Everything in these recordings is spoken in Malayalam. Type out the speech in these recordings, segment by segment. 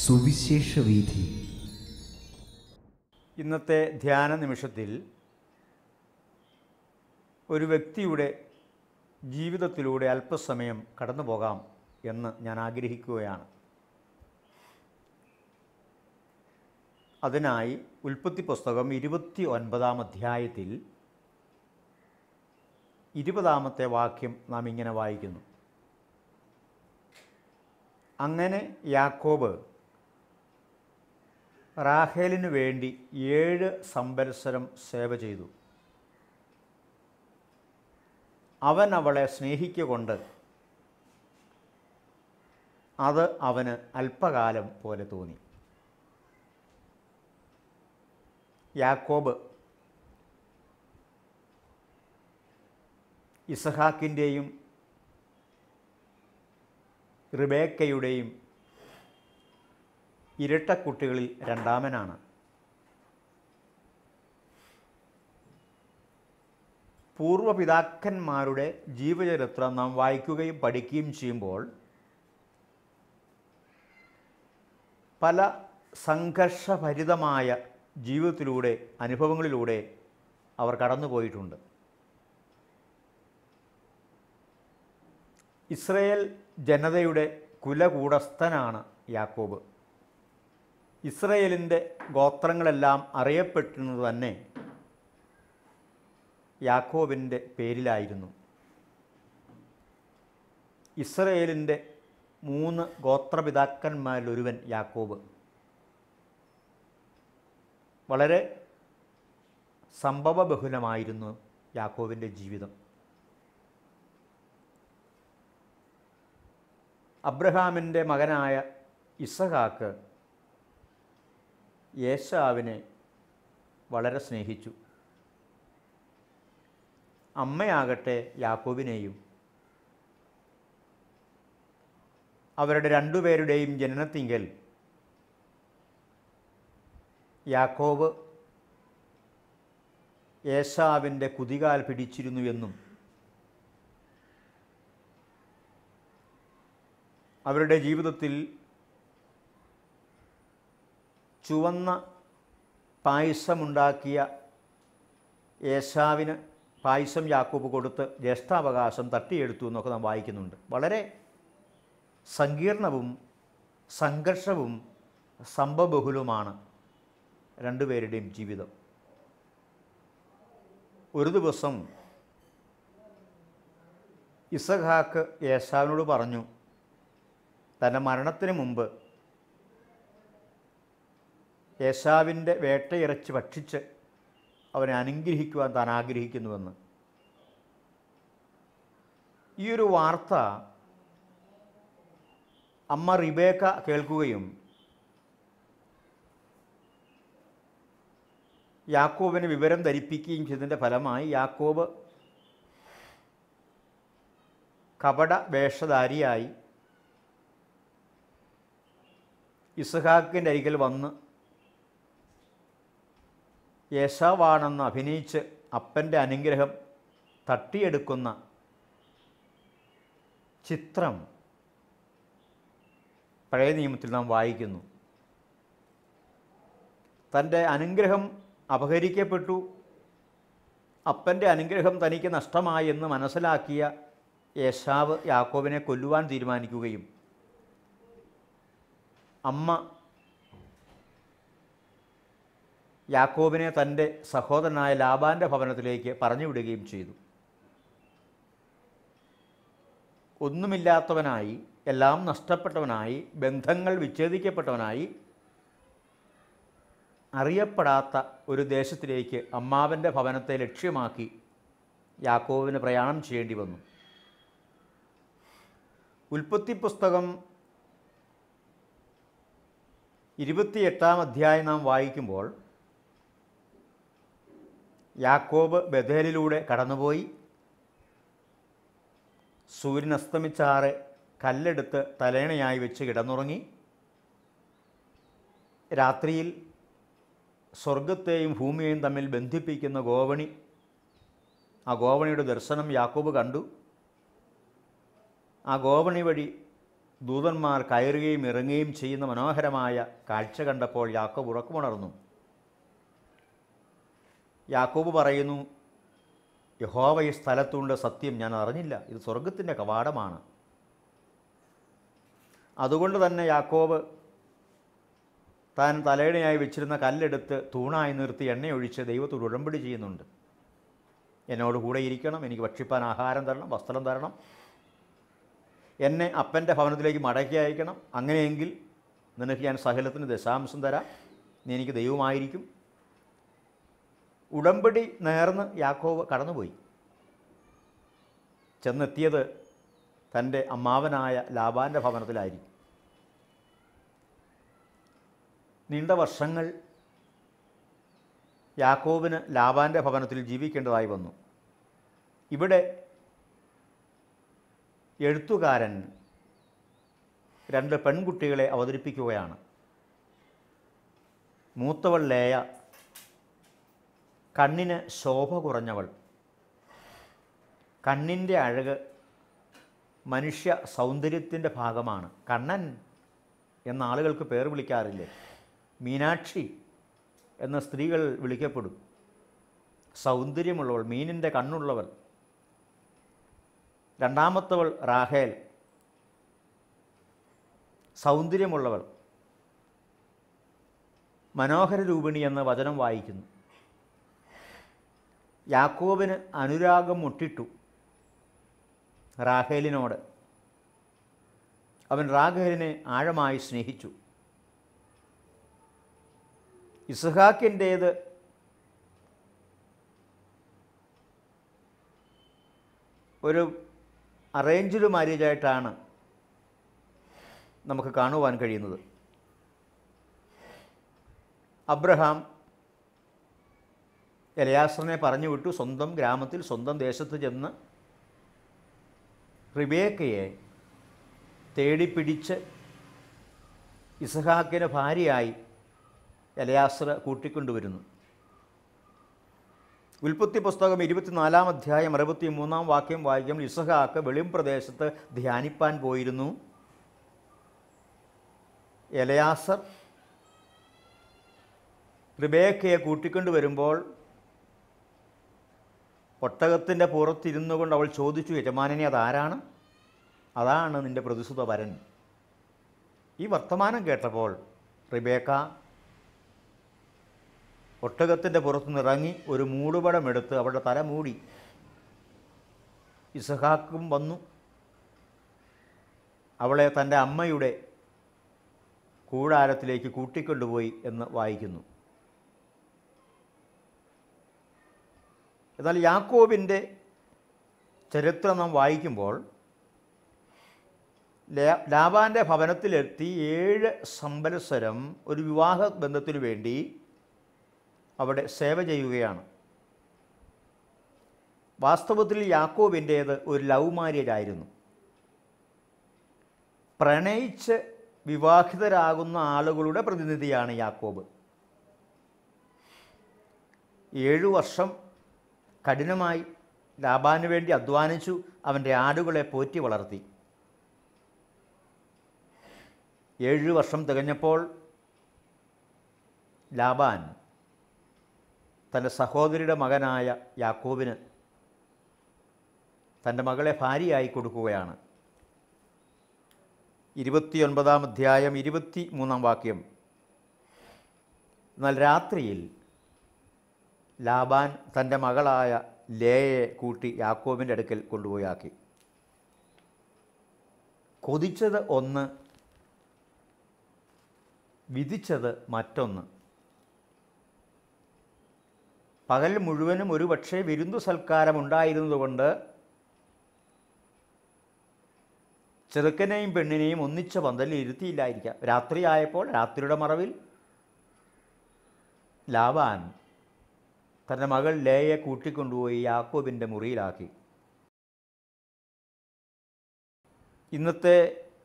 സുവിശേഷ വീഥി ഇന്നത്തെ ധ്യാന നിമിഷത്തിൽ ഒരു വ്യക്തിയുടെ ജീവിതത്തിലൂടെ അല്പസമയം കടന്നു പോകാം എന്ന് ഞാൻ ആഗ്രഹിക്കുകയാണ് അതിനായി ഉൽപ്പത്തി പുസ്തകം ഇരുപത്തി ഒൻപതാം അധ്യായത്തിൽ ഇരുപതാമത്തെ വാക്യം നാം ഇങ്ങനെ വായിക്കുന്നു അങ്ങനെ യാക്കോബ് റാഹേലിനു വേണ്ടി ഏഴ് സംവത്സരം സേവ ചെയ്തു അവൻ അവളെ സ്നേഹിക്കൊണ്ട് അത് അവന് അല്പകാലം പോലെ തോന്നി യാക്കോബ് ഇസഹാക്കിൻ്റെയും റിബേക്കയുടെയും ഇരട്ടക്കുട്ടികളിൽ രണ്ടാമനാണ് പൂർവപിതാക്കന്മാരുടെ ജീവചരിത്രം നാം വായിക്കുകയും പഠിക്കുകയും ചെയ്യുമ്പോൾ പല സംഘർഷഭരിതമായ ജീവിതത്തിലൂടെ അനുഭവങ്ങളിലൂടെ അവർ കടന്നുപോയിട്ടുണ്ട് ഇസ്രയേൽ ജനതയുടെ കുലകൂടസ്ഥനാണ് യാക്കോബ് ഇസ്രയേലിൻ്റെ ഗോത്രങ്ങളെല്ലാം അറിയപ്പെട്ടിരുന്നത് തന്നെ യാക്കോബിൻ്റെ പേരിലായിരുന്നു ഇസ്രയേലിൻ്റെ മൂന്ന് ഗോത്രപിതാക്കന്മാരിലൊരുവൻ യാക്കോബ് വളരെ സംഭവബഹുലമായിരുന്നു യാക്കോബിൻ്റെ ജീവിതം അബ്രഹാമിൻ്റെ മകനായ ഇസഹാക്ക് യേശാവിനെ വളരെ സ്നേഹിച്ചു അമ്മയാകട്ടെ യാക്കോബിനെയും അവരുടെ രണ്ടുപേരുടെയും ജനനത്തിങ്കൽ യാക്കോബ് യേശാവിൻ്റെ കുതികാൽ പിടിച്ചിരുന്നു എന്നും അവരുടെ ജീവിതത്തിൽ ചുവന്ന പായസമുണ്ടാക്കിയ യേശാവിന് പായസം യാക്കോബ് കൊടുത്ത് ജ്യേഷ്ഠാവകാശം തട്ടിയെടുത്തു എന്നൊക്കെ നാം വായിക്കുന്നുണ്ട് വളരെ സങ്കീർണവും സംഘർഷവും സംഭവബഹുലവുമാണ് രണ്ടുപേരുടെയും ജീവിതം ഒരു ദിവസം ഇസഹാക്ക് യേശാവിനോട് പറഞ്ഞു തൻ്റെ മരണത്തിന് മുമ്പ് യേശാവിൻ്റെ വേട്ടയിറച്ചി ഭക്ഷിച്ച് അവനെ അനുഗ്രഹിക്കുവാൻ താൻ ആഗ്രഹിക്കുന്നുവെന്ന് ഈ ഒരു വാർത്ത അമ്മ റിബേക്ക കേൾക്കുകയും യാക്കോബിന് വിവരം ധരിപ്പിക്കുകയും ചെയ്തതിൻ്റെ ഫലമായി യാക്കോബ് കപട വേഷധാരിയായി ഇസഹാക്കിൻ്റെ അരികിൽ വന്ന് യേശാവാണെന്ന് അഭിനയിച്ച് അപ്പൻ്റെ അനുഗ്രഹം തട്ടിയെടുക്കുന്ന ചിത്രം പഴയ നിയമത്തിൽ നാം വായിക്കുന്നു തൻ്റെ അനുഗ്രഹം അപഹരിക്കപ്പെട്ടു അപ്പൻ്റെ അനുഗ്രഹം തനിക്ക് നഷ്ടമായി എന്ന് മനസ്സിലാക്കിയ യേശാവ് യാക്കോബിനെ കൊല്ലുവാൻ തീരുമാനിക്കുകയും അമ്മ യാക്കോബിനെ തൻ്റെ സഹോദരനായ ലാബാൻ്റെ ഭവനത്തിലേക്ക് പറഞ്ഞുവിടുകയും ചെയ്തു ഒന്നുമില്ലാത്തവനായി എല്ലാം നഷ്ടപ്പെട്ടവനായി ബന്ധങ്ങൾ വിച്ഛേദിക്കപ്പെട്ടവനായി അറിയപ്പെടാത്ത ഒരു ദേശത്തിലേക്ക് അമ്മാവൻ്റെ ഭവനത്തെ ലക്ഷ്യമാക്കി യാക്കോബിന് പ്രയാണം ചെയ്യേണ്ടി വന്നു ഉൽപ്പത്തി പുസ്തകം ഇരുപത്തിയെട്ടാം അധ്യായം നാം വായിക്കുമ്പോൾ യാക്കോബ് ബഥേലിലൂടെ കടന്നുപോയി സൂര്യൻ അസ്തമിച്ചാറെ കല്ലെടുത്ത് തലേണയായി വെച്ച് കിടന്നുറങ്ങി രാത്രിയിൽ സ്വർഗത്തെയും ഭൂമിയെയും തമ്മിൽ ബന്ധിപ്പിക്കുന്ന ഗോവണി ആ ഗോവണിയുടെ ദർശനം യാക്കോബ് കണ്ടു ആ ഗോവണി വഴി ദൂതന്മാർ കയറുകയും ഇറങ്ങുകയും ചെയ്യുന്ന മനോഹരമായ കാഴ്ച കണ്ടപ്പോൾ യാക്കോബ് ഉറക്കമുണർന്നു യാക്കോബ് പറയുന്നു യഹോവ ഈ സ്ഥലത്തുണ്ട് സത്യം ഞാൻ അറിഞ്ഞില്ല ഇത് സ്വർഗത്തിൻ്റെ കവാടമാണ് അതുകൊണ്ട് തന്നെ യാക്കോബ് താൻ തലയിണയായി വെച്ചിരുന്ന കല്ലെടുത്ത് തൂണായി നിർത്തി എണ്ണയൊഴിച്ച് ദൈവത്തോട് ഉടമ്പടി ചെയ്യുന്നുണ്ട് എന്നോട് കൂടെ ഇരിക്കണം എനിക്ക് ഭക്ഷിപ്പാൻ ആഹാരം തരണം വസ്ത്രം തരണം എന്നെ അപ്പൻ്റെ ഭവനത്തിലേക്ക് മടക്കി അയക്കണം അങ്ങനെയെങ്കിൽ നിനക്ക് ഞാൻ സകലത്തിന് ദശാംശം തരാം നീ എനിക്ക് ദൈവമായിരിക്കും ഉടമ്പടി നേർന്ന് യാക്കോവ് കടന്നുപോയി ചെന്നെത്തിയത് തൻ്റെ അമ്മാവനായ ലാബാൻ്റെ ഭവനത്തിലായിരിക്കും നീണ്ട വർഷങ്ങൾ യാക്കോബിന് ലാബാൻ്റെ ഭവനത്തിൽ ജീവിക്കേണ്ടതായി വന്നു ഇവിടെ എഴുത്തുകാരൻ രണ്ട് പെൺകുട്ടികളെ അവതരിപ്പിക്കുകയാണ് മൂത്തവൾ ലേയ കണ്ണിന് ശോഭ കുറഞ്ഞവൾ കണ്ണിൻ്റെ അഴക് മനുഷ്യ സൗന്ദര്യത്തിൻ്റെ ഭാഗമാണ് കണ്ണൻ എന്ന ആളുകൾക്ക് പേർ വിളിക്കാറില്ലേ മീനാക്ഷി എന്ന സ്ത്രീകൾ വിളിക്കപ്പെടും സൗന്ദര്യമുള്ളവൾ മീനിൻ്റെ കണ്ണുള്ളവൾ രണ്ടാമത്തവൾ റാഹേൽ സൗന്ദര്യമുള്ളവൾ മനോഹര രൂപിണി എന്ന വചനം വായിക്കുന്നു യാക്കോബിന് അനുരാഗം മുട്ടിട്ടു റാഹേലിനോട് അവൻ റാഹേലിനെ ആഴമായി സ്നേഹിച്ചു ഇസ്ഹാക്കിൻ്റേത് ഒരു അറേഞ്ച്ഡ് മാരേജായിട്ടാണ് നമുക്ക് കാണുവാൻ കഴിയുന്നത് അബ്രഹാം എലയാസറിനെ പറഞ്ഞു വിട്ടു സ്വന്തം ഗ്രാമത്തിൽ സ്വന്തം ദേശത്ത് ചെന്ന് റിബേക്കയെ തേടിപ്പിടിച്ച് ഇസഹാക്കിന് ഭാര്യയായി എലയാസർ കൂട്ടിക്കൊണ്ടുവരുന്നു ഉൽപ്പത്തി പുസ്തകം ഇരുപത്തിനാലാം അധ്യായം അറുപത്തി മൂന്നാം വാക്യം വായിക്കുമ്പോൾ ഇസഹാക്ക് വെളിം പ്രദേശത്ത് ധ്യാനിപ്പാൻ പോയിരുന്നു എലയാസർ റിബേക്കയെ കൂട്ടിക്കൊണ്ട് വരുമ്പോൾ ഒട്ടകത്തിൻ്റെ പുറത്തിരുന്നു കൊണ്ട് അവൾ ചോദിച്ചു യജമാനനെ അതാരാണ് അതാണ് നിൻ്റെ പ്രതിസുത വരൻ ഈ വർത്തമാനം കേട്ടപ്പോൾ റിബേക്ക ഒട്ടകത്തിൻ്റെ പുറത്തുനിന്ന് ഇറങ്ങി ഒരു മൂടുപടമെടുത്ത് അവളുടെ തല മൂടി ഇസഹാക്കും വന്നു അവളെ തൻ്റെ അമ്മയുടെ കൂടാരത്തിലേക്ക് കൂട്ടിക്കൊണ്ടുപോയി എന്ന് വായിക്കുന്നു എന്നാൽ യാക്കോബിൻ്റെ ചരിത്രം നാം വായിക്കുമ്പോൾ ലാ- ലാബാൻ്റെ ഭവനത്തിലെത്തി ഏഴ് സംവത്സരം ഒരു വിവാഹ ബന്ധത്തിനു വേണ്ടി അവിടെ സേവ ചെയ്യുകയാണ് വാസ്തവത്തിൽ യാക്കോബിൻ്റേത് ഒരു ലവ് മാരേജ് ആയിരുന്നു പ്രണയിച്ച് വിവാഹിതരാകുന്ന ആളുകളുടെ പ്രതിനിധിയാണ് യാക്കോബ് ഏഴു വർഷം കഠിനമായി ലാബാന് വേണ്ടി അധ്വാനിച്ചു അവൻ്റെ ആടുകളെ പോറ്റി വളർത്തി ഏഴ് വർഷം തികഞ്ഞപ്പോൾ ലാബാൻ തൻ്റെ സഹോദരിയുടെ മകനായ യാക്കോബിന് തൻ്റെ മകളെ ഭാര്യയായി കൊടുക്കുകയാണ് ഇരുപത്തിയൊൻപതാം അധ്യായം ഇരുപത്തി മൂന്നാം വാക്യം എന്നാൽ രാത്രിയിൽ ലാബാൻ തൻ്റെ മകളായ ലേയെ കൂട്ടി യാക്കോബിൻ്റെ അടുക്കൽ കൊണ്ടുപോയി ആക്കി കൊതിച്ചത് ഒന്ന് വിധിച്ചത് മറ്റൊന്ന് പകൽ മുഴുവനും ഒരു പക്ഷേ വിരുന്നു സൽക്കാരമുണ്ടായിരുന്നതുകൊണ്ട് ചെറുക്കനെയും പെണ്ണിനെയും ഒന്നിച്ച പന്തലിൽ ഇരുത്തിയില്ലായിരിക്കാം രാത്രിയായപ്പോൾ രാത്രിയുടെ മറവിൽ ലാവാൻ തൻ്റെ മകൾ ലേയെ കൂട്ടിക്കൊണ്ടുപോയി യാക്കോബിൻ്റെ മുറിയിലാക്കി ഇന്നത്തെ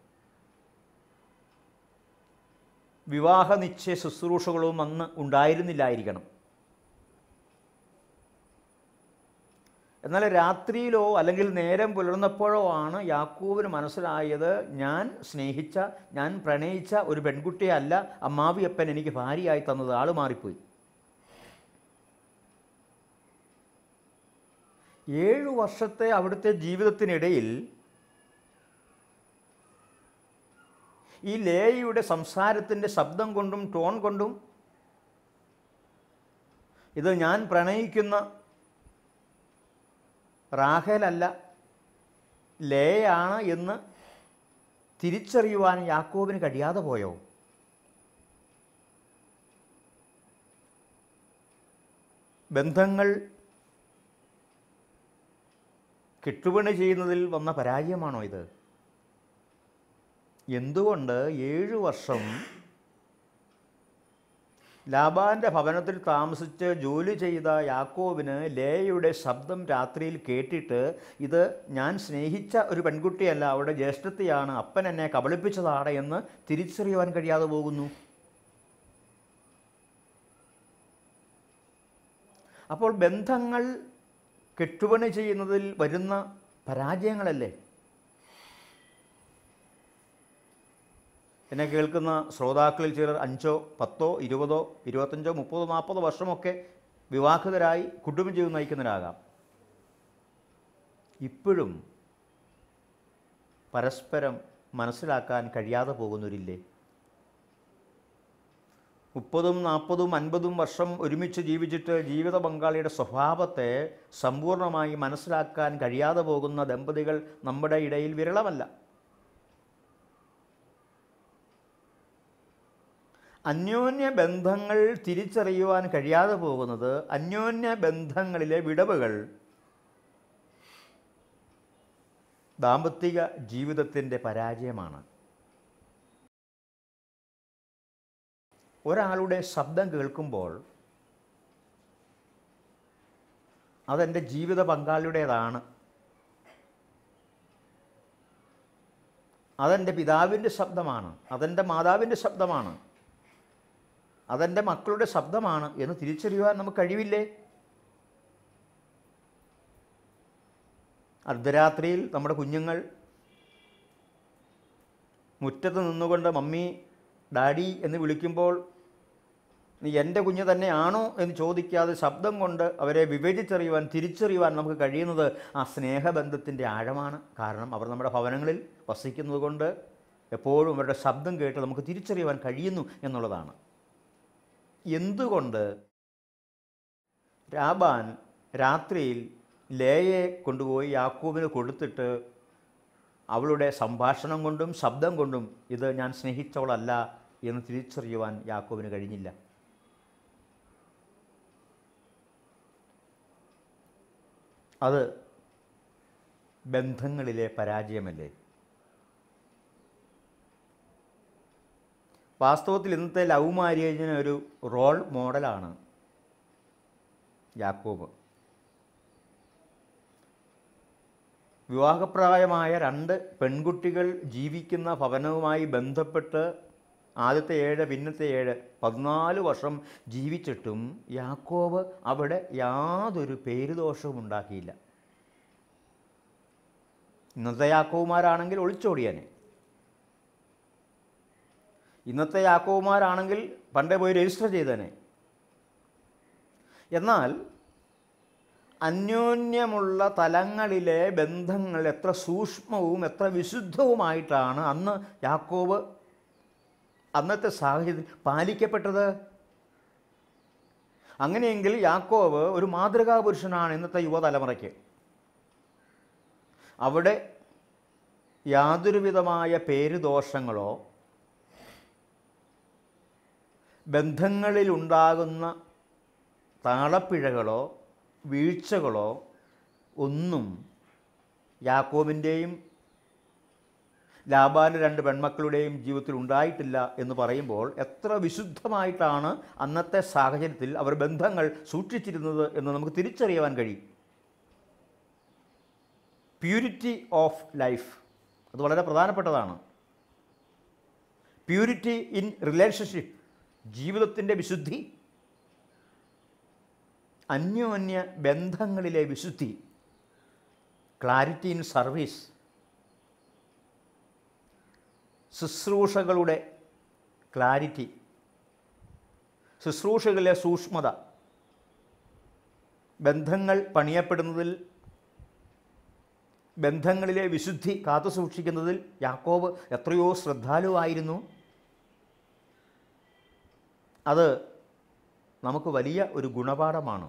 വിവാഹ നിശ്ചയ ശുശ്രൂഷകളും അന്ന് ഉണ്ടായിരുന്നില്ലായിരിക്കണം എന്നാൽ രാത്രിയിലോ അല്ലെങ്കിൽ നേരം പുലർന്നപ്പോഴോ ആണ് യാക്കൂബിന് മനസ്സിലായത് ഞാൻ സ്നേഹിച്ച ഞാൻ പ്രണയിച്ച ഒരു പെൺകുട്ടിയല്ല അമ്മാവിയപ്പൻ എനിക്ക് ഭാര്യയായി തന്നത് ആൾ മാറിപ്പോയി ഏഴു വർഷത്തെ അവിടുത്തെ ജീവിതത്തിനിടയിൽ ഈ ലേയുടെ സംസാരത്തിൻ്റെ ശബ്ദം കൊണ്ടും ടോൺ കൊണ്ടും ഇത് ഞാൻ പ്രണയിക്കുന്ന റാഹേലല്ല ലേയാണ് എന്ന് തിരിച്ചറിയുവാൻ യാക്കോബിന് കഴിയാതെ പോയോ ബന്ധങ്ങൾ കെട്ടുപണി ചെയ്യുന്നതിൽ വന്ന പരാജയമാണോ ഇത് എന്തുകൊണ്ട് ഏഴു വർഷം ലാബാന്റെ ഭവനത്തിൽ താമസിച്ച് ജോലി ചെയ്ത യാക്കോബിന് ലേയുടെ ശബ്ദം രാത്രിയിൽ കേട്ടിട്ട് ഇത് ഞാൻ സ്നേഹിച്ച ഒരു പെൺകുട്ടിയല്ല അവളുടെ ജ്യേഷ്ഠത്തെയാണ് അപ്പൻ എന്നെ കബളിപ്പിച്ചതാണ് എന്ന് തിരിച്ചറിയുവാൻ കഴിയാതെ പോകുന്നു അപ്പോൾ ബന്ധങ്ങൾ കെട്ടുപണി ചെയ്യുന്നതിൽ വരുന്ന പരാജയങ്ങളല്ലേ എന്നെ കേൾക്കുന്ന ശ്രോതാക്കളിൽ ചിലർ അഞ്ചോ പത്തോ ഇരുപതോ ഇരുപത്തഞ്ചോ മുപ്പതോ നാൽപ്പതോ വർഷമൊക്കെ വിവാഹിതരായി കുടുംബ ജീവിതം നയിക്കുന്നവരാകാം ഇപ്പോഴും പരസ്പരം മനസ്സിലാക്കാൻ കഴിയാതെ പോകുന്നവരില്ലേ മുപ്പതും നാൽപ്പതും അൻപതും വർഷം ഒരുമിച്ച് ജീവിച്ചിട്ട് ജീവിത പങ്കാളിയുടെ സ്വഭാവത്തെ സമ്പൂർണ്ണമായി മനസ്സിലാക്കാൻ കഴിയാതെ പോകുന്ന ദമ്പതികൾ നമ്മുടെ ഇടയിൽ വിരളമല്ല അന്യോന്യ ബന്ധങ്ങൾ തിരിച്ചറിയുവാൻ കഴിയാതെ പോകുന്നത് അന്യോന്യ ബന്ധങ്ങളിലെ വിടവുകൾ ദാമ്പത്തിക ജീവിതത്തിൻ്റെ പരാജയമാണ് ഒരാളുടെ ശബ്ദം കേൾക്കുമ്പോൾ അതെൻ്റെ ജീവിത പങ്കാളിയുടേതാണ് അതെൻ്റെ പിതാവിൻ്റെ ശബ്ദമാണ് അതെൻ്റെ മാതാവിൻ്റെ ശബ്ദമാണ് അതെൻ്റെ മക്കളുടെ ശബ്ദമാണ് എന്ന് തിരിച്ചറിയുവാൻ നമുക്ക് കഴിവില്ലേ അർദ്ധരാത്രിയിൽ നമ്മുടെ കുഞ്ഞുങ്ങൾ മുറ്റത്ത് നിന്നുകൊണ്ട് മമ്മി ഡാഡി എന്ന് വിളിക്കുമ്പോൾ നീ എൻ്റെ കുഞ്ഞ് തന്നെയാണോ എന്ന് ചോദിക്കാതെ ശബ്ദം കൊണ്ട് അവരെ വിവേചിച്ചറിയുവാൻ തിരിച്ചറിയുവാൻ നമുക്ക് കഴിയുന്നത് ആ സ്നേഹബന്ധത്തിൻ്റെ ആഴമാണ് കാരണം അവർ നമ്മുടെ ഭവനങ്ങളിൽ വസിക്കുന്നത് കൊണ്ട് എപ്പോഴും അവരുടെ ശബ്ദം കേട്ട് നമുക്ക് തിരിച്ചറിയുവാൻ കഴിയുന്നു എന്നുള്ളതാണ് എന്തുകൊണ്ട് രാബാൻ രാത്രിയിൽ ലേയെ കൊണ്ടുപോയി യാക്കൂബിന് കൊടുത്തിട്ട് അവളുടെ സംഭാഷണം കൊണ്ടും ശബ്ദം കൊണ്ടും ഇത് ഞാൻ സ്നേഹിച്ചവളല്ല എന്ന് തിരിച്ചറിയുവാൻ യാക്കോബിന് കഴിഞ്ഞില്ല അത് ബന്ധങ്ങളിലെ പരാജയമല്ലേ വാസ്തവത്തിൽ ഇന്നത്തെ ലവ് മാര്യേജിന് ഒരു റോൾ മോഡലാണ് യാക്കോബ് വിവാഹപ്രായമായ രണ്ട് പെൺകുട്ടികൾ ജീവിക്കുന്ന ഭവനവുമായി ബന്ധപ്പെട്ട് ആദ്യത്തെ ഏഴ് പിന്നത്തെ ഏഴ് പതിനാല് വർഷം ജീവിച്ചിട്ടും യാക്കോബ് അവിടെ യാതൊരു പേരുദോഷവും ഉണ്ടാക്കിയില്ല ഇന്നത്തെ യാക്കോവുമാരാണെങ്കിൽ ഒളിച്ചോടിയാനെ ഇന്നത്തെ യാക്കോവുമാരാണെങ്കിൽ പണ്ടേ പോയി രജിസ്റ്റർ ചെയ്തേനെ എന്നാൽ അന്യോന്യമുള്ള തലങ്ങളിലെ ബന്ധങ്ങൾ എത്ര സൂക്ഷ്മവും എത്ര വിശുദ്ധവുമായിട്ടാണ് അന്ന് യാക്കോബ് അന്നത്തെ സാഹചര്യം പാലിക്കപ്പെട്ടത് അങ്ങനെയെങ്കിൽ യാക്കോബ് ഒരു മാതൃകാ പുരുഷനാണ് ഇന്നത്തെ യുവതലമുറയ്ക്ക് അവിടെ യാതൊരുവിധമായ പേരുദോഷങ്ങളോ ബന്ധങ്ങളിലുണ്ടാകുന്ന താളപ്പിഴകളോ വീഴ്ചകളോ ഒന്നും യാക്കോബിൻ്റെയും ലാബാൻ്റെ രണ്ട് പെൺമക്കളുടെയും ജീവിതത്തിൽ ഉണ്ടായിട്ടില്ല എന്ന് പറയുമ്പോൾ എത്ര വിശുദ്ധമായിട്ടാണ് അന്നത്തെ സാഹചര്യത്തിൽ അവർ ബന്ധങ്ങൾ സൂക്ഷിച്ചിരുന്നത് എന്ന് നമുക്ക് തിരിച്ചറിയുവാൻ കഴിയും പ്യൂരിറ്റി ഓഫ് ലൈഫ് അത് വളരെ പ്രധാനപ്പെട്ടതാണ് പ്യൂരിറ്റി ഇൻ റിലേഷൻഷിപ്പ് ജീവിതത്തിൻ്റെ വിശുദ്ധി അന്യോന്യ ബന്ധങ്ങളിലെ വിശുദ്ധി ക്ലാരിറ്റി ഇൻ സർവീസ് ശുശ്രൂഷകളുടെ ക്ലാരിറ്റി ശുശ്രൂഷകളിലെ സൂക്ഷ്മത ബന്ധങ്ങൾ പണിയപ്പെടുന്നതിൽ ബന്ധങ്ങളിലെ വിശുദ്ധി കാത്തു സൂക്ഷിക്കുന്നതിൽ യാക്കോബ് എത്രയോ ശ്രദ്ധാലുവായിരുന്നു അത് നമുക്ക് വലിയ ഒരു ഗുണപാഠമാണ്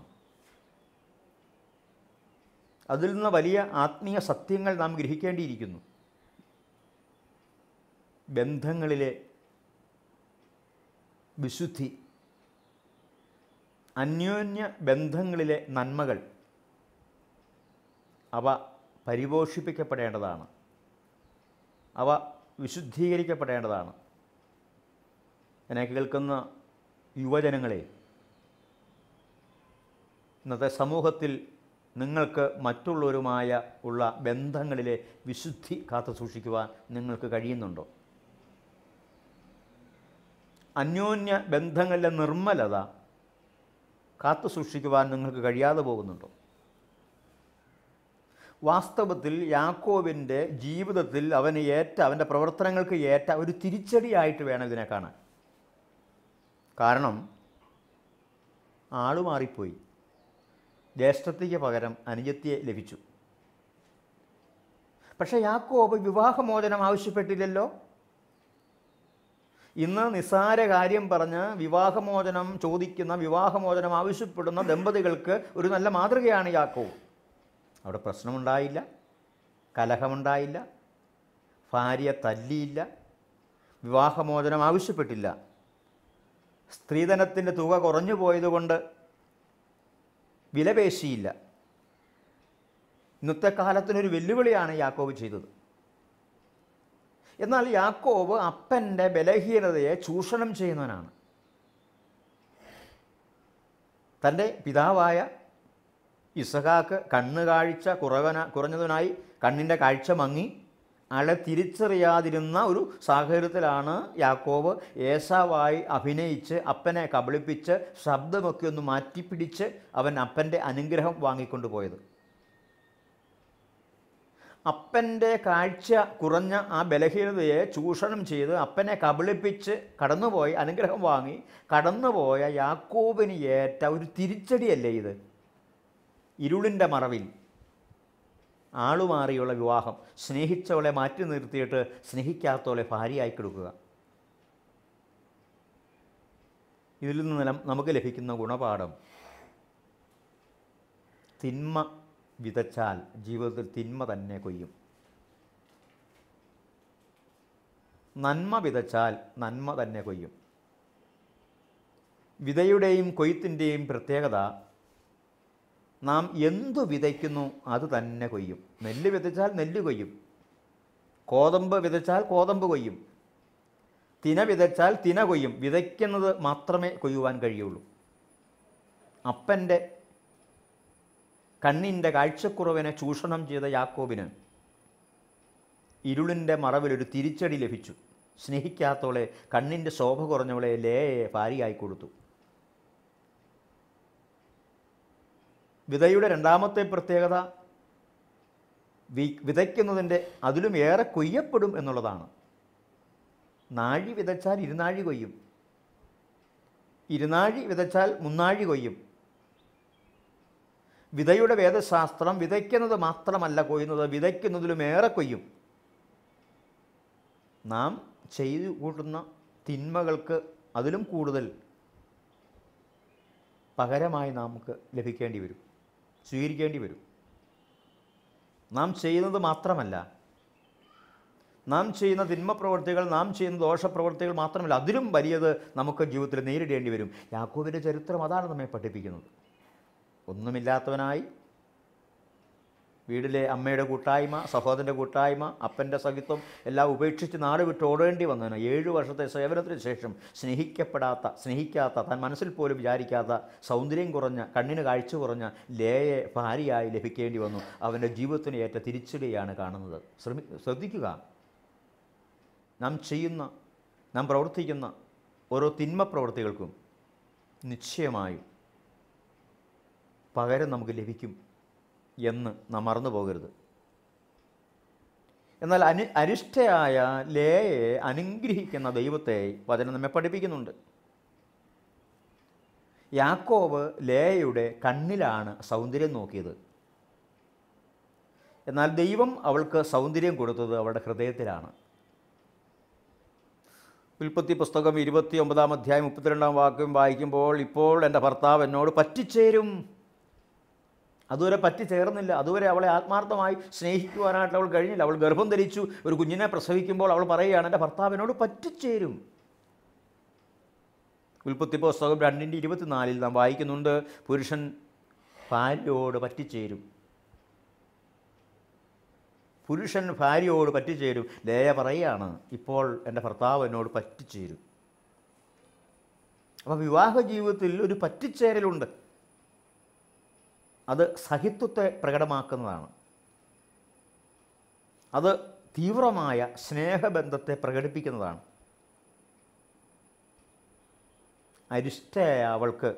അതിൽ നിന്ന് വലിയ ആത്മീയ സത്യങ്ങൾ നാം ഗ്രഹിക്കേണ്ടിയിരിക്കുന്നു ബന്ധങ്ങളിലെ വിശുദ്ധി അന്യോന്യ ബന്ധങ്ങളിലെ നന്മകൾ അവ പരിപോഷിപ്പിക്കപ്പെടേണ്ടതാണ് അവ വിശുദ്ധീകരിക്കപ്പെടേണ്ടതാണ് എന്നെ കേൾക്കുന്ന യുവജനങ്ങളെ ഇന്നത്തെ സമൂഹത്തിൽ നിങ്ങൾക്ക് മറ്റുള്ളവരുമായ ഉള്ള ബന്ധങ്ങളിലെ വിശുദ്ധി കാത്തു സൂക്ഷിക്കുവാൻ നിങ്ങൾക്ക് കഴിയുന്നുണ്ടോ അന്യോന്യ ബന്ധങ്ങളിലെ നിർമ്മലത കാത്തു സൂക്ഷിക്കുവാൻ നിങ്ങൾക്ക് കഴിയാതെ പോകുന്നുണ്ടോ വാസ്തവത്തിൽ യാക്കോവിൻ്റെ ജീവിതത്തിൽ അവന് ഏറ്റ അവൻ്റെ പ്രവർത്തനങ്ങൾക്ക് ഏറ്റ ഒരു തിരിച്ചടിയായിട്ട് വേണം ഇതിനെ കാണാൻ കാരണം ആള് മാറിപ്പോയി ജ്യേഷ്ഠത്തിക്ക് പകരം അനുജത്തിയെ ലഭിച്ചു പക്ഷേ യാക്കോബ് വിവാഹമോചനം ആവശ്യപ്പെട്ടില്ലല്ലോ ഇന്ന് നിസ്സാര കാര്യം പറഞ്ഞ് വിവാഹമോചനം ചോദിക്കുന്ന വിവാഹമോചനം ആവശ്യപ്പെടുന്ന ദമ്പതികൾക്ക് ഒരു നല്ല മാതൃകയാണ് യാക്കോവ് അവിടെ പ്രശ്നമുണ്ടായില്ല കലഹമുണ്ടായില്ല ഭാര്യ തല്ലിയില്ല വിവാഹമോചനം ആവശ്യപ്പെട്ടില്ല സ്ത്രീധനത്തിൻ്റെ തുക കുറഞ്ഞു പോയതുകൊണ്ട് വിലപേശിയില്ല ഇന്നത്തെ കാലത്തിനൊരു വെല്ലുവിളിയാണ് യാക്കോബ് ചെയ്തത് എന്നാൽ യാക്കോബ് അപ്പൻ്റെ ബലഹീനതയെ ചൂഷണം ചെയ്യുന്നവനാണ് തൻ്റെ പിതാവായ ഇസഹാക്ക് കണ്ണ് കാഴ്ച കുറവന കുറഞ്ഞതിനായി കണ്ണിൻ്റെ കാഴ്ച മങ്ങി ആളെ തിരിച്ചറിയാതിരുന്ന ഒരു സാഹചര്യത്തിലാണ് യാക്കോബ് ഏസാവായി അഭിനയിച്ച് അപ്പനെ കബളിപ്പിച്ച് ശബ്ദമൊക്കെ ഒന്ന് മാറ്റിപ്പിടിച്ച് അവൻ അപ്പൻ്റെ അനുഗ്രഹം വാങ്ങിക്കൊണ്ടുപോയത് അപ്പൻ്റെ കാഴ്ച കുറഞ്ഞ ആ ബലഹീനതയെ ചൂഷണം ചെയ്ത് അപ്പനെ കബളിപ്പിച്ച് കടന്നുപോയി അനുഗ്രഹം വാങ്ങി കടന്നുപോയ യാക്കോബിന് ഏറ്റ ഒരു തിരിച്ചടിയല്ലേ ഇത് ഇരുളിൻ്റെ മറവിൽ ആളുമാറിയുള്ള വിവാഹം സ്നേഹിച്ചവളെ മാറ്റി നിർത്തിയിട്ട് സ്നേഹിക്കാത്തവളെ ഭാര്യയായി കൊടുക്കുക ഇതിൽ നിന്ന് നം- നമുക്ക് ലഭിക്കുന്ന ഗുണപാഠം തിന്മ വിതച്ചാൽ ജീവിതത്തിൽ തിന്മ തന്നെ കൊയ്യും നന്മ വിതച്ചാൽ നന്മ തന്നെ കൊയ്യും വിതയുടെയും കൊയ്ത്തിൻ്റെയും പ്രത്യേകത നാം എന്തു വിതയ്ക്കുന്നു അത് തന്നെ കൊയ്യും നെല്ല് വിതച്ചാൽ നെല്ല് കൊയ്യും കോതമ്പ് വിതച്ചാൽ കോതമ്പ് കൊയ്യും തിന വിതച്ചാൽ തിന കൊയ്യും വിതയ്ക്കുന്നത് മാത്രമേ കൊയ്യുവാൻ കഴിയുള്ളൂ അപ്പൻ്റെ കണ്ണിൻ്റെ കാഴ്ചക്കുറവിനെ ചൂഷണം ചെയ്ത യാക്കോബിന് ഇരുളിൻ്റെ മറവിലൊരു തിരിച്ചടി ലഭിച്ചു സ്നേഹിക്കാത്തവളെ കണ്ണിൻ്റെ ശോഭ കുറഞ്ഞവളെ ലേയെ ഭാര്യയായി കൊടുത്തു വിതയുടെ രണ്ടാമത്തെ പ്രത്യേകത വി വിതയ്ക്കുന്നതിൻ്റെ അതിലും ഏറെ കൊയ്യപ്പെടും എന്നുള്ളതാണ് നാഴി വിതച്ചാൽ ഇരുനാഴി കൊയ്യും ഇരുനാഴി വിതച്ചാൽ മുന്നാഴി കൊയ്യും വിതയുടെ വേദശാസ്ത്രം വിതയ്ക്കുന്നത് മാത്രമല്ല കൊയ്യുന്നത് വിതയ്ക്കുന്നതിലും ഏറെ കൊയ്യും നാം ചെയ്തു കൂട്ടുന്ന തിന്മകൾക്ക് അതിലും കൂടുതൽ പകരമായി നമുക്ക് ലഭിക്കേണ്ടി വരും സ്വീകരിക്കേണ്ടി വരും നാം ചെയ്യുന്നത് മാത്രമല്ല നാം ചെയ്യുന്ന തിന്മ പ്രവൃത്തികൾ നാം ചെയ്യുന്ന ദോഷപ്രവൃത്തികൾ മാത്രമല്ല അതിലും വലിയത് നമുക്ക് ജീവിതത്തിൽ നേരിടേണ്ടി വരും യാക്കോബിൻ്റെ ചരിത്രം അതാണ് നമ്മെ പഠിപ്പിക്കുന്നത് ഒന്നുമില്ലാത്തവനായി വീട്ടിലെ അമ്മയുടെ കൂട്ടായ്മ സഹോദരൻ്റെ കൂട്ടായ്മ അപ്പൻ്റെ സഹിത്വം എല്ലാം ഉപേക്ഷിച്ച് നാട് വിട്ട് ഓടേണ്ടി വന്നതിന് ഏഴു വർഷത്തെ സേവനത്തിന് ശേഷം സ്നേഹിക്കപ്പെടാത്ത സ്നേഹിക്കാത്ത താൻ മനസ്സിൽ പോലും വിചാരിക്കാത്ത സൗന്ദര്യം കുറഞ്ഞ കണ്ണിന് കാഴ്ച കുറഞ്ഞ ലേയെ ഭാര്യയായി ലഭിക്കേണ്ടി വന്നു അവൻ്റെ ജീവിതത്തിന് ഏറ്റ തിരിച്ചടിയാണ് കാണുന്നത് ശ്രമി ശ്രദ്ധിക്കുക നാം ചെയ്യുന്ന നാം പ്രവർത്തിക്കുന്ന ഓരോ തിന്മ പ്രവൃത്തികൾക്കും നിശ്ചയമായും പകരം നമുക്ക് ലഭിക്കും എന്ന് നാം മറന്നു പോകരുത് എന്നാൽ അനു അരിഷ്ടയായ ലേയെ അനുഗ്രഹിക്കുന്ന ദൈവത്തെ വചനം നമ്മെ പഠിപ്പിക്കുന്നുണ്ട് യാക്കോബ് ലേയയുടെ കണ്ണിലാണ് സൗന്ദര്യം നോക്കിയത് എന്നാൽ ദൈവം അവൾക്ക് സൗന്ദര്യം കൊടുത്തത് അവളുടെ ഹൃദയത്തിലാണ് ഉൽപ്പത്തി പുസ്തകം ഇരുപത്തി ഒമ്പതാം അധ്യായം മുപ്പത്തിരണ്ടാം വാക്യം വായിക്കുമ്പോൾ ഇപ്പോൾ എൻ്റെ ഭർത്താവ് എന്നോട് പറ്റിച്ചേരും അതുവരെ പറ്റിച്ചേർന്നില്ല അതുവരെ അവളെ ആത്മാർത്ഥമായി സ്നേഹിക്കുവാനായിട്ട് അവൾ കഴിഞ്ഞില്ല അവൾ ഗർഭം ധരിച്ചു ഒരു കുഞ്ഞിനെ പ്രസവിക്കുമ്പോൾ അവൾ പറയുകയാണ് എൻ്റെ ഭർത്താവിനോട് പറ്റിച്ചേരും ഉൽപ്പത്തി പുസ്തകം രണ്ടിൻ്റെ ഇരുപത്തിനാലിൽ നാം വായിക്കുന്നുണ്ട് പുരുഷൻ ഭാര്യയോട് പറ്റിച്ചേരും പുരുഷൻ ഭാര്യയോട് പറ്റിച്ചേരും ലേയ പറയുകയാണ് ഇപ്പോൾ എൻ്റെ ഭർത്താവ് എന്നോട് പറ്റിച്ചേരും അപ്പോൾ വിവാഹ ജീവിതത്തിൽ ഒരു പറ്റിച്ചേരലുണ്ട് അത് സഹിത്വത്തെ പ്രകടമാക്കുന്നതാണ് അത് തീവ്രമായ സ്നേഹബന്ധത്തെ പ്രകടിപ്പിക്കുന്നതാണ് അരിഷ്ടയായ അവൾക്ക്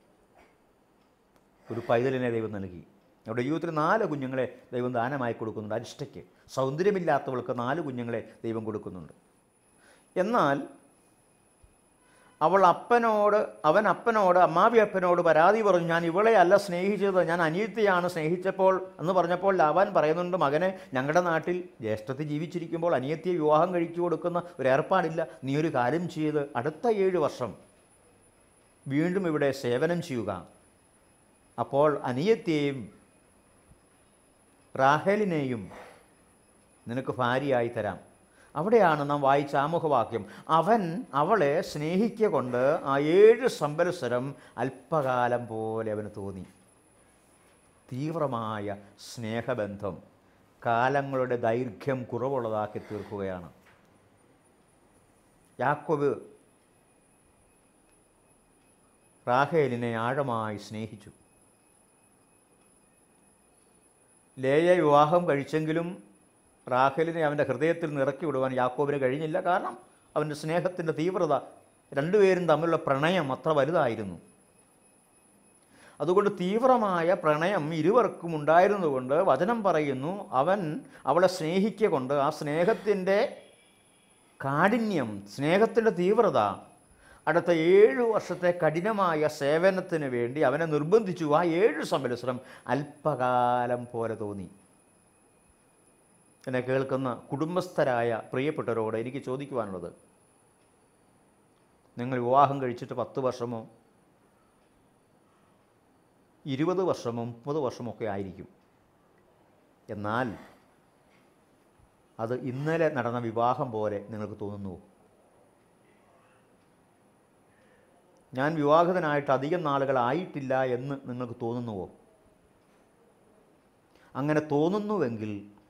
ഒരു പൈതലിനെ ദൈവം നൽകി അവരുടെ ജീവിതത്തിൽ നാല് കുഞ്ഞുങ്ങളെ ദൈവം ദാനമായി കൊടുക്കുന്നുണ്ട് അരിഷ്ടയ്ക്ക് സൗന്ദര്യമില്ലാത്തവൾക്ക് നാല് കുഞ്ഞുങ്ങളെ ദൈവം കൊടുക്കുന്നുണ്ട് എന്നാൽ അവൾ അപ്പനോട് അവൻ അപ്പനോട് അമ്മാവി അപ്പനോട് പരാതി പറഞ്ഞു ഞാൻ ഇവളെ അല്ല സ്നേഹിച്ചത് ഞാൻ അനിയത്തിയാണ് സ്നേഹിച്ചപ്പോൾ എന്ന് പറഞ്ഞപ്പോൾ അവൻ പറയുന്നുണ്ട് മകനെ ഞങ്ങളുടെ നാട്ടിൽ ജ്യേഷ്ഠത്തിൽ ജീവിച്ചിരിക്കുമ്പോൾ അനിയത്തിയെ വിവാഹം കഴിച്ചു കൊടുക്കുന്ന ഒരു ഏർപ്പാടില്ല നീ ഒരു കാര്യം ചെയ്ത് അടുത്ത ഏഴ് വർഷം വീണ്ടും ഇവിടെ സേവനം ചെയ്യുക അപ്പോൾ അനിയത്തെയും റാഹേലിനെയും നിനക്ക് ഭാര്യയായി തരാം അവിടെയാണ് നാം വായിച്ച ആമുഖവാക്യം അവൻ അവളെ സ്നേഹിക്ക കൊണ്ട് ആ ഏഴ് സംവത്സരം അല്പകാലം പോലെ അവന് തോന്നി തീവ്രമായ സ്നേഹബന്ധം കാലങ്ങളുടെ ദൈർഘ്യം കുറവുള്ളതാക്കി തീർക്കുകയാണ് യാക്കോബ് റാഹേലിനെ ആഴമായി സ്നേഹിച്ചു ലേയ വിവാഹം കഴിച്ചെങ്കിലും റാഹേലിനെ അവൻ്റെ ഹൃദയത്തിൽ നിറക്കി വിടുവാൻ യാക്കോബിന് കഴിഞ്ഞില്ല കാരണം അവൻ്റെ സ്നേഹത്തിൻ്റെ തീവ്രത രണ്ടുപേരും തമ്മിലുള്ള പ്രണയം അത്ര വലുതായിരുന്നു അതുകൊണ്ട് തീവ്രമായ പ്രണയം ഇരുവർക്കും ഉണ്ടായിരുന്നുകൊണ്ട് വചനം പറയുന്നു അവൻ അവളെ സ്നേഹിക്കുക കൊണ്ട് ആ സ്നേഹത്തിൻ്റെ കാഠിന്യം സ്നേഹത്തിൻ്റെ തീവ്രത അടുത്ത ഏഴ് വർഷത്തെ കഠിനമായ സേവനത്തിന് വേണ്ടി അവനെ നിർബന്ധിച്ചു ആ ഏഴ് സംവത്സരം അല്പകാലം പോലെ തോന്നി എന്നെ കേൾക്കുന്ന കുടുംബസ്ഥരായ പ്രിയപ്പെട്ടവരോട് എനിക്ക് ചോദിക്കുവാനുള്ളത് നിങ്ങൾ വിവാഹം കഴിച്ചിട്ട് പത്ത് വർഷമോ ഇരുപത് വർഷമോ മുപ്പത് വർഷമൊക്കെ ആയിരിക്കും എന്നാൽ അത് ഇന്നലെ നടന്ന വിവാഹം പോലെ നിങ്ങൾക്ക് തോന്നുന്നു ഞാൻ വിവാഹിതനായിട്ട് അധികം നാളുകളായിട്ടില്ല എന്ന് നിങ്ങൾക്ക് തോന്നുന്നുവോ അങ്ങനെ തോന്നുന്നുവെങ്കിൽ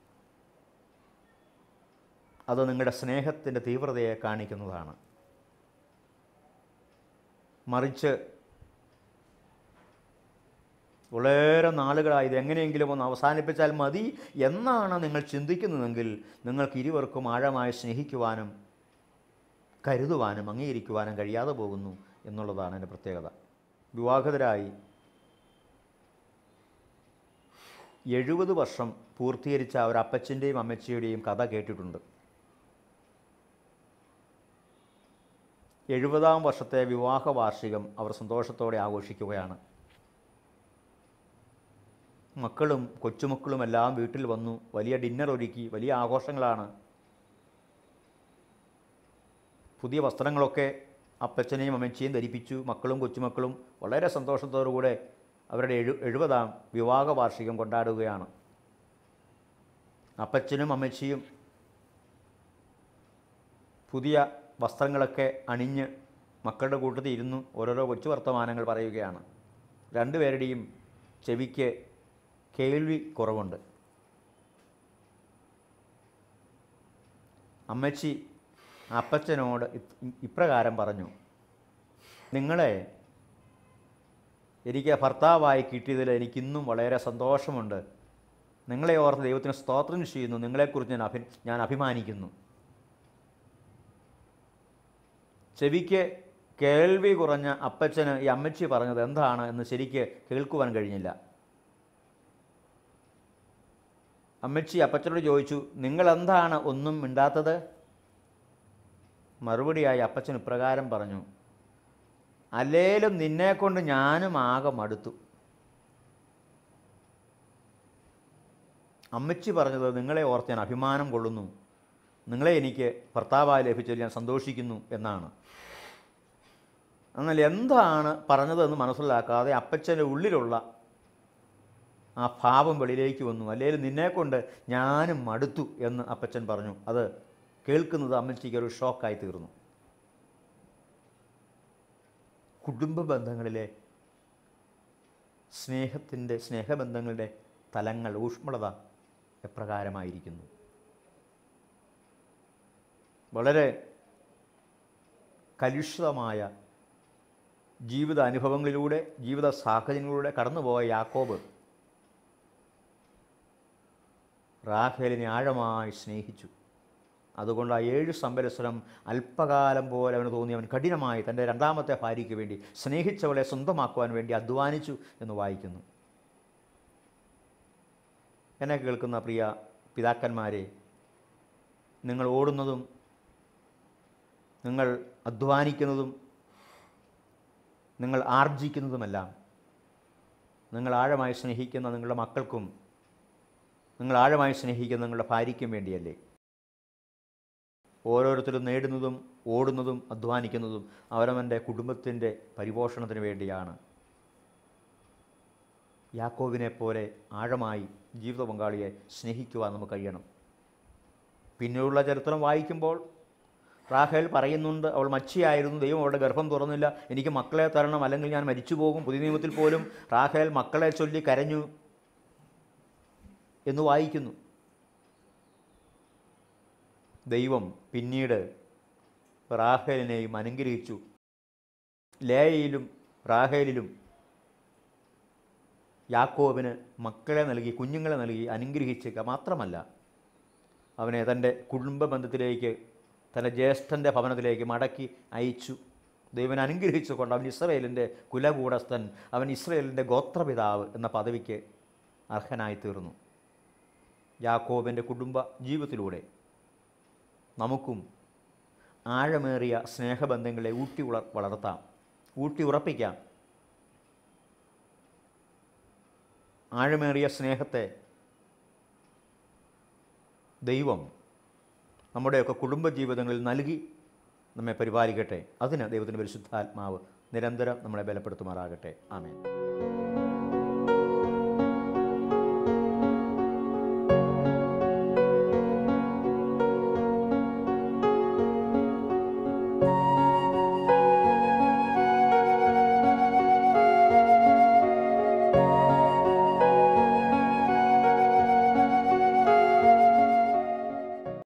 അത് നിങ്ങളുടെ സ്നേഹത്തിൻ്റെ തീവ്രതയെ കാണിക്കുന്നതാണ് മറിച്ച് വളരെ നാളുകളായി ഇത് എങ്ങനെയെങ്കിലും ഒന്ന് അവസാനിപ്പിച്ചാൽ മതി എന്നാണ് നിങ്ങൾ ചിന്തിക്കുന്നതെങ്കിൽ നിങ്ങൾക്ക് ഇരുവർക്കും ആഴമായി സ്നേഹിക്കുവാനും കരുതുവാനും അംഗീകരിക്കുവാനും കഴിയാതെ പോകുന്നു എന്നുള്ളതാണ് എൻ്റെ പ്രത്യേകത വിവാഹിതരായി എഴുപത് വർഷം പൂർത്തീകരിച്ച ഒരു അപ്പച്ചൻ്റെയും അമ്മച്ചിയുടെയും കഥ കേട്ടിട്ടുണ്ട് എഴുപതാം വർഷത്തെ വിവാഹ വാർഷികം അവർ സന്തോഷത്തോടെ ആഘോഷിക്കുകയാണ് മക്കളും കൊച്ചുമക്കളും എല്ലാം വീട്ടിൽ വന്നു വലിയ ഡിന്നർ ഒരുക്കി വലിയ ആഘോഷങ്ങളാണ് പുതിയ വസ്ത്രങ്ങളൊക്കെ അപ്പച്ചനെയും അമ്മച്ചിയും ധരിപ്പിച്ചു മക്കളും കൊച്ചുമക്കളും വളരെ സന്തോഷത്തോടുകൂടെ അവരുടെ എഴു എഴുപതാം വിവാഹ വാർഷികം കൊണ്ടാടുകയാണ് അപ്പച്ചനും അമ്മച്ചിയും പുതിയ വസ്ത്രങ്ങളൊക്കെ അണിഞ്ഞ് മക്കളുടെ കൂട്ടത്തിൽ ഇരുന്നു ഓരോരോ കൊച്ചു വർത്തമാനങ്ങൾ പറയുകയാണ് രണ്ടുപേരുടെയും ചെവിക്ക് കേൾവി കുറവുണ്ട് അമ്മച്ചി അപ്പച്ചനോട് ഇ- ഇപ്രകാരം പറഞ്ഞു നിങ്ങളെ എനിക്ക് ഭർത്താവായി കിട്ടിയതിൽ എനിക്കിന്നും വളരെ സന്തോഷമുണ്ട് നിങ്ങളെ ഓർത്ത് ദൈവത്തിന് സ്തോത്രം ചെയ്യുന്നു നിങ്ങളെക്കുറിച്ച് ഞാൻ അഭി ഞാൻ അഭിമാനിക്കുന്നു ചെവിക്ക് കേൾവി കുറഞ്ഞ അപ്പച്ചന് ഈ അമ്മച്ചി പറഞ്ഞത് എന്താണ് എന്ന് ശരിക്ക് കേൾക്കുവാൻ കഴിഞ്ഞില്ല അമ്മച്ചി അപ്പച്ചനോട് ചോദിച്ചു നിങ്ങൾ എന്താണ് ഒന്നും മിണ്ടാത്തത് മറുപടിയായി അപ്പച്ചൻ ഇപ്രകാരം പറഞ്ഞു അല്ലേലും നിന്നെക്കൊണ്ട് ഞാനും ആകെ മടുത്തു അമ്മച്ചി പറഞ്ഞത് നിങ്ങളെ ഓർത്ത് ഞാൻ അഭിമാനം കൊള്ളുന്നു നിങ്ങളെ എനിക്ക് ഭർത്താവായി ലഭിച്ചതിൽ ഞാൻ സന്തോഷിക്കുന്നു എന്നാണ് എന്നാൽ എന്താണ് പറഞ്ഞതെന്ന് മനസ്സിലാക്കാതെ അപ്പച്ചൻ്റെ ഉള്ളിലുള്ള ആ ഭാവം വെളിയിലേക്ക് വന്നു അല്ലെങ്കിൽ നിന്നെക്കൊണ്ട് ഞാനും മടുത്തു എന്ന് അപ്പച്ചൻ പറഞ്ഞു അത് കേൾക്കുന്നത് അമ്മച്ചിക്ക് ഒരു ഷോക്കായി തീർന്നു കുടുംബ ബന്ധങ്ങളിലെ സ്നേഹത്തിൻ്റെ സ്നേഹബന്ധങ്ങളുടെ തലങ്ങൾ ഊഷ്മളത എപ്രകാരമായിരിക്കുന്നു വളരെ കലുഷിതമായ ജീവിത അനുഭവങ്ങളിലൂടെ ജീവിത സാഹചര്യങ്ങളിലൂടെ കടന്നുപോയ യാക്കോബ് റാഖേലിനെ ആഴമായി സ്നേഹിച്ചു അതുകൊണ്ട് ആ ഏഴ് സംവത്സരം അല്പകാലം പോലെ അവന് തോന്നി അവൻ കഠിനമായി തൻ്റെ രണ്ടാമത്തെ ഭാര്യയ്ക്ക് വേണ്ടി സ്നേഹിച്ചവളെ സ്വന്തമാക്കുവാൻ വേണ്ടി അധ്വാനിച്ചു എന്ന് വായിക്കുന്നു എന്നെ കേൾക്കുന്ന പ്രിയ പിതാക്കന്മാരെ നിങ്ങൾ ഓടുന്നതും നിങ്ങൾ അധ്വാനിക്കുന്നതും നിങ്ങൾ ആർജിക്കുന്നതുമെല്ലാം നിങ്ങൾ ആഴമായി സ്നേഹിക്കുന്ന നിങ്ങളുടെ മക്കൾക്കും നിങ്ങൾ ആഴമായി സ്നേഹിക്കുന്ന നിങ്ങളുടെ ഭാര്യയ്ക്കും വേണ്ടിയല്ലേ ഓരോരുത്തരും നേടുന്നതും ഓടുന്നതും അധ്വാനിക്കുന്നതും അവരവൻ്റെ കുടുംബത്തിൻ്റെ പരിപോഷണത്തിന് വേണ്ടിയാണ് യാക്കോവിനെ പോലെ ആഴമായി ജീവിത പങ്കാളിയെ സ്നേഹിക്കുവാൻ നമുക്ക് കഴിയണം പിന്നെയുള്ള ചരിത്രം വായിക്കുമ്പോൾ റാഹേൽ പറയുന്നുണ്ട് അവൾ മച്ചിയായിരുന്നു ദൈവം അവളുടെ ഗർഭം തുറന്നില്ല എനിക്ക് മക്കളെ തരണം അല്ലെങ്കിൽ ഞാൻ മരിച്ചു പോകും പുതിയ നിയമത്തിൽ പോലും റാഹേൽ മക്കളെ ചൊല്ലി കരഞ്ഞു എന്ന് വായിക്കുന്നു ദൈവം പിന്നീട് റാഹേലിനെയും അനുഗ്രഹിച്ചു ലേയയിലും റാഹേലിലും യാക്കോബിന് മക്കളെ നൽകി കുഞ്ഞുങ്ങളെ നൽകി അനുഗ്രഹിച്ചേക്കുക മാത്രമല്ല അവനെ തൻ്റെ കുടുംബ ബന്ധത്തിലേക്ക് തൻ്റെ ജ്യേഷ്ഠൻ്റെ ഭവനത്തിലേക്ക് മടക്കി അയച്ചു ദൈവനെ അനുഗ്രഹിച്ചുകൊണ്ട് അവൻ ഇസ്രയേലിൻ്റെ കുലകൂടസ്ഥൻ അവൻ ഇസ്രയേലിൻ്റെ ഗോത്രപിതാവ് എന്ന പദവിക്ക് അർഹനായി തീർന്നു യാക്കോബിൻ്റെ കുടുംബ ജീവിതത്തിലൂടെ നമുക്കും ആഴമേറിയ സ്നേഹബന്ധങ്ങളെ ഊട്ടി ഉള വളർത്താം ഊട്ടി ഉറപ്പിക്കാം ആഴമേറിയ സ്നേഹത്തെ ദൈവം നമ്മുടെയൊക്കെ കുടുംബജീവിതങ്ങളിൽ നൽകി നമ്മെ പരിപാലിക്കട്ടെ അതിന് ദൈവത്തിൻ്റെ പരിശുദ്ധാത്മാവ് നിരന്തരം നമ്മളെ ബലപ്പെടുത്തുമാറാകട്ടെ ആമേൻ